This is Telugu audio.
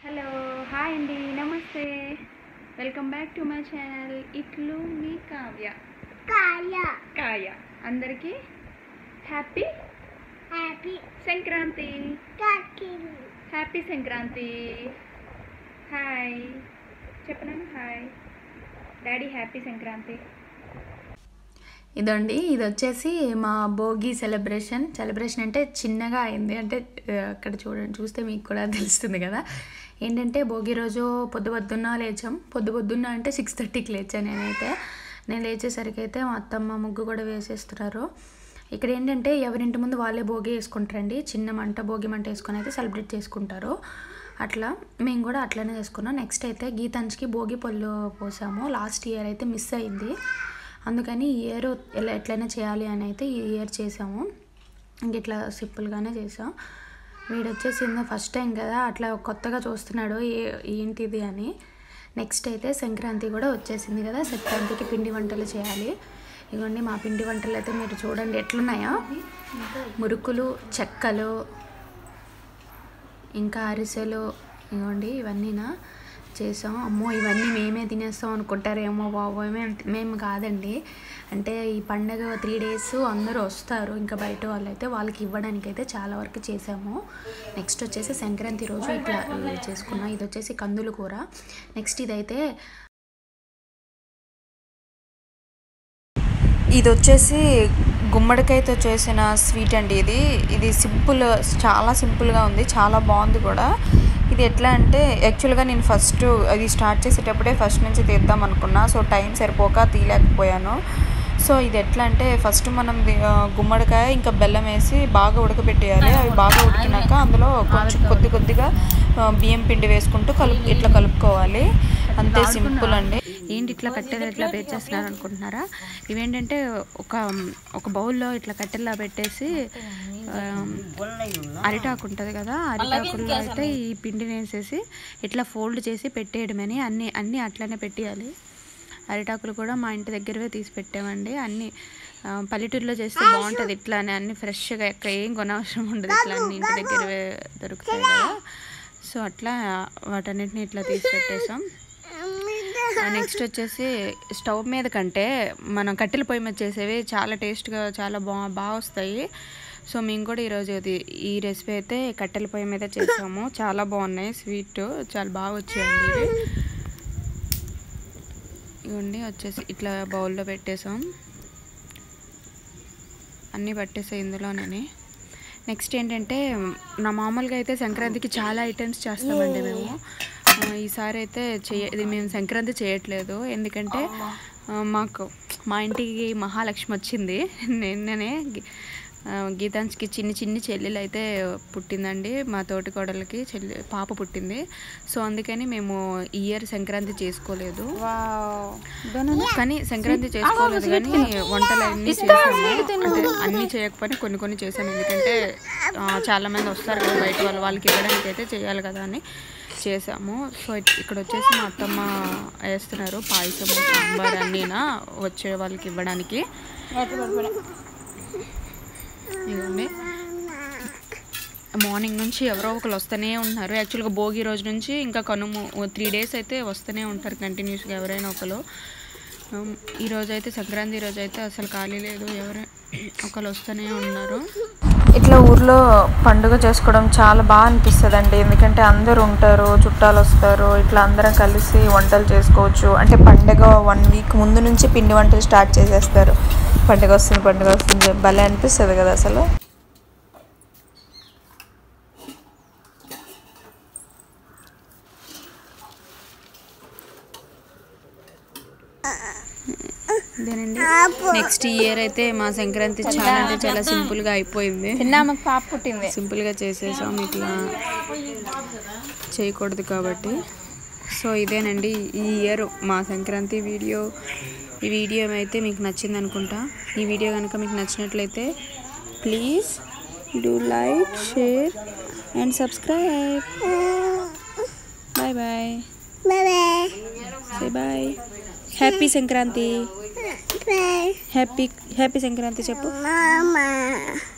హలో హాయ్ అండి నమస్తే welcome back to my channel ఇట్లు మీ కావ్య కాయ కాయ అందరికీ హ్యాపీ హ్యాపీ సంక్రాంతి కాకిని హ్యాపీ సంక్రాంతి హాయ్ చెప్పనా హాయ్ డాడీ హ్యాపీ సంక్రాంతి ఇదండి ఇది వచ్చేసి మా భోగి సెలబ్రేషన్ సెలబ్రేషన్ అంటే చిన్నగా అయింది అంటే ఆ, అక్కడ చూడండి చూస్తే మీకు కూడా తెలుస్తుంది కదా ఏంటంటే భోగి రోజు పొద్దు పొద్దున్న లేచాం పొద్దు పొద్దున్న అంటే సిక్స్ థర్టీకి లేచాను నేనైతే నేను లేచేసరికి అయితే మా అత్తమ్మ ముగ్గు కూడా వేసేస్తున్నారు ఇక్కడ ఏంటంటే ఎవరింటి ముందు వాళ్ళే భోగి వేసుకుంటారండి చిన్న మంట భోగి మంట వేసుకొని అయితే సెలబ్రేట్ చేసుకుంటారు అట్లా మేము కూడా అట్లనే చేసుకున్నాం నెక్స్ట్ అయితే గీతాంజ్కి భోగి పళ్ళు పోసాము లాస్ట్ ఇయర్ అయితే మిస్ అయింది అందుకని ఈ ఇయర్ ఎలా ఎట్లయినా చేయాలి అని అయితే ఈ ఇయర్ చేసాము ఇంక ఇట్లా సింపుల్గానే చేసాం వీడు వచ్చేసి ఫస్ట్ టైం కదా అట్లా కొత్తగా చూస్తున్నాడు ఏ ఏంటిది అని నెక్స్ట్ అయితే సంక్రాంతి కూడా వచ్చేసింది కదా సంక్రాంతికి పిండి వంటలు చేయాలి ఇవ్వండి మా పిండి వంటలు అయితే మీరు చూడండి ఎట్లున్నాయో మురుకులు చెక్కలు ఇంకా అరిసెలు ఇవ్వండి ఇవన్నీనా చేసాం అమ్మో ఇవన్నీ మేమే తినేస్తాం అనుకుంటారేమో బాబు మేము మేము కాదండి అంటే ఈ పండగ త్రీ డేస్ అందరూ వస్తారు ఇంకా బయట వాళ్ళు అయితే వాళ్ళకి ఇవ్వడానికి అయితే చాలా వరకు చేసాము నెక్స్ట్ వచ్చేసి సంక్రాంతి రోజు ఇట్లా ఇవి చేసుకున్నాం ఇది వచ్చేసి కందులు కూర నెక్స్ట్ ఇదైతే ఇది వచ్చేసి గుమ్మడికాయతో చేసిన స్వీట్ అండి ఇది ఇది సింపుల్ చాలా సింపుల్గా ఉంది చాలా బాగుంది కూడా ఇది ఎట్లా అంటే యాక్చువల్గా నేను ఫస్ట్ అది స్టార్ట్ చేసేటప్పుడే ఫస్ట్ నుంచి తీద్దాం అనుకున్నా సో టైం సరిపోక తీయలేకపోయాను సో ఇది ఎట్లా అంటే ఫస్ట్ మనం ది- ఆ, గుమ్మడికాయ ఇంకా బెల్లం వేసి బాగా ఉడకబెట్టేయాలి అవి బాగా ఉడికినాక అందులో కొంచెం కొద్ది కొద్దిగా ఆ, బియ్యం పిండి వేసుకుంటూ కలుపు ఇట్లా కలుపుకోవాలి అంతే సింపుల్ అండి ఏంటి ఇట్లా కట్టెలు ఇట్లా చేస్తున్నారు అనుకుంటున్నారా ఇవేంటంటే ఒక ఒక బౌల్లో ఇట్లా కట్టెల్లా పెట్టేసి ఆ, అరిటాకు ఉంటుంది కదా అరిటాకుల్లో అయితే ఈ పిండిని వేసేసి ఇట్లా ఫోల్డ్ చేసి పెట్టేయడమని అన్ని అన్నీ అట్లనే పెట్టేయాలి అరిటాకులు కూడా మా ఇంటి దగ్గరవే తీసి పెట్టామండి అన్ని ఆ, పల్లెటూరులో చేస్తే బాగుంటుంది ఇట్లానే అన్ని ఫ్రెష్గా ఎక్కడ ఏం కొనవసరం ఉండదు ఇట్లా అన్ని ఇంటి దగ్గరవే దొరుకుతాయి కదా సో అట్లా వాటన్నిటిని ఇట్లా తీసి పెట్టేసాం నెక్స్ట్ వచ్చేసి స్టవ్ మీద కంటే మనం కట్టెల పొయ్యి మీద చేసేవి చాలా టేస్ట్గా చాలా బా బాగా వస్తాయి సో మేము కూడా ఈరోజు ఇది ఈ రెసిపీ అయితే కట్టెల పొయ్యి మీద చేసాము చాలా బాగున్నాయి స్వీట్ చాలా బాగా వచ్చాయండి ఇవి ఇవ్వండి వచ్చేసి ఇట్లా బౌల్లో పెట్టేసాం అన్నీ పట్టేసాయి ఇందులోనే నెక్స్ట్ ఏంటంటే నా మామూలుగా అయితే సంక్రాంతికి చాలా ఐటమ్స్ చేస్తామండి మేము ఆ, ఈసారి అయితే చేయ ఇది మేము సంక్రాంతి చేయట్లేదు ఎందుకంటే ఆ, మాకు మా ఇంటికి మహాలక్ష్మి వచ్చింది నిన్ననే గి- ఆ, గీతాంజ్కి చిన్ని చిన్ని చెల్లెలు అయితే పుట్టిందండి మా తోటి కోడలకి చెల్లి పాప పుట్టింది సో అందుకని మేము ఈ ఇయర్ సంక్రాంతి చేసుకోలేదు కానీ సంక్రాంతి చేసుకోలేదు కానీ వంటలు అన్నీ చేసాము అంటే అన్నీ చేయకపోయినా కొన్ని కొన్ని చేసాము ఎందుకంటే ఆ, చాలా మంది వస్తారు కదా బయట వాళ్ళు వాళ్ళకి ఇవ్వడానికి అయితే చేయాలి కదా అని చేసాము సో ఇక్- ఇక్కడ వచ్చేసి మా అత్తమ్మ వేస్తున్నారు పాయసం సాంబార్ అన్నీనా వచ్చే వాళ్ళకి ఇవ్వడానికి ఇవ్వండి మార్నింగ్ నుంచి ఎవరో ఒకరు వస్తూనే ఉన్నారు యాక్చువల్గా భోగి రోజు నుంచి ఇంకా కనుము త్రీ డేస్ అయితే వస్తూనే ఉంటారు కంటిన్యూస్గా ఎవరైనా ఒకరు ఉమ్, ఈ రోజు అయితే సంక్రాంతి రోజు అయితే అసలు ఖాళీ లేదు ఎవరైనా ఒకరు వస్తూనే ఉన్నారు ఇట్లా ఊర్లో పండుగ చేసుకోవడం చాలా బాగా అనిపిస్తుంది ఎందుకంటే అందరూ ఉంటారు చుట్టాలు వస్తారు ఇట్లా అందరం కలిసి వంటలు చేసుకోవచ్చు అంటే పండుగ వన్ వీక్ ముందు నుంచి పిండి వంటలు స్టార్ట్ చేసేస్తారు పండుగ వస్తుంది పండుగ వస్తుంది భలే అనిపిస్తుంది కదా అసలు ఇదేనండి నెక్స్ట్ ఇయర్ అయితే మా సంక్రాంతి చాలా అంటే చాలా సింపుల్గా అయిపోయింది చిన్నమ్మకి పాప పుట్టింది సింపుల్గా చేసేసాం ఇట్లా చేయకూడదు కాబట్టి సో ఇదేనండి ఈ ఇయర్ మా సంక్రాంతి వీడియో ఈ వీడియో అయితే మీకు నచ్చింది అనుకుంటా ఈ వీడియో కనుక మీకు నచ్చినట్లయితే please do like share and subscribe bye bye bye say bye happy Sankranti bye happy happy Sankranti చెప్పు మామా